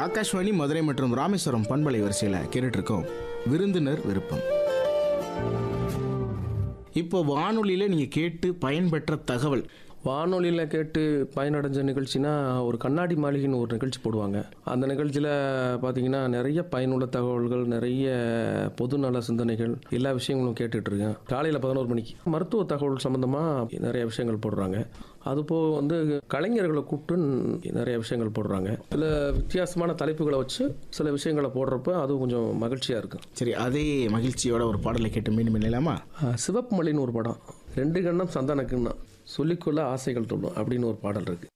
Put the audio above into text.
ஆகாஷ்வாணி மதுரை மற்றும் ராமேஸ்வரம் பண்பலை வரிசையில் கேட்டுட்டு இருக்கோம் விருந்தினர் விருப்பம் இப்போ வானொலியில் நீங்கள் கேட்டு பயன்பெற்ற தகவல் வானொலியில் கேட்டு பயனடைஞ்ச நிகழ்ச்சினா ஒரு கண்ணாடி மாளிகைன்னு ஒரு நிகழ்ச்சி போடுவாங்க அந்த நிகழ்ச்சியில் பார்த்தீங்கன்னா நிறைய பயனுள்ள தகவல்கள் நிறைய பொதுநல சிந்தனைகள் எல்லா விஷயங்களும் கேட்டுட்டு இருக்கேன் காலையில் பதினோரு மணிக்கு மருத்துவ தகவல் சம்மந்தமாக நிறைய விஷயங்கள் போடுறாங்க அது போக வந்து கலைஞர்களை கூப்பிட்டு நிறைய விஷயங்கள் போடுறாங்க சில வித்தியாசமான தலைப்புகளை வச்சு சில விஷயங்களை போடுறப்ப அது கொஞ்சம் மகிழ்ச்சியாக இருக்கும் சரி அதே மகிழ்ச்சியோட ஒரு பாடலை கேட்டு மீண்டும் இணையலாமா அஹ் சிவப்பு மல்லின்னு ஒரு படம் ரெண்டு கண்ணம் சந்தன கிண்ணம் சொல்லிக்கொள்ள ஆசைகள் தொல்லும் அப்படின்னு ஒரு பாடல் இருக்கு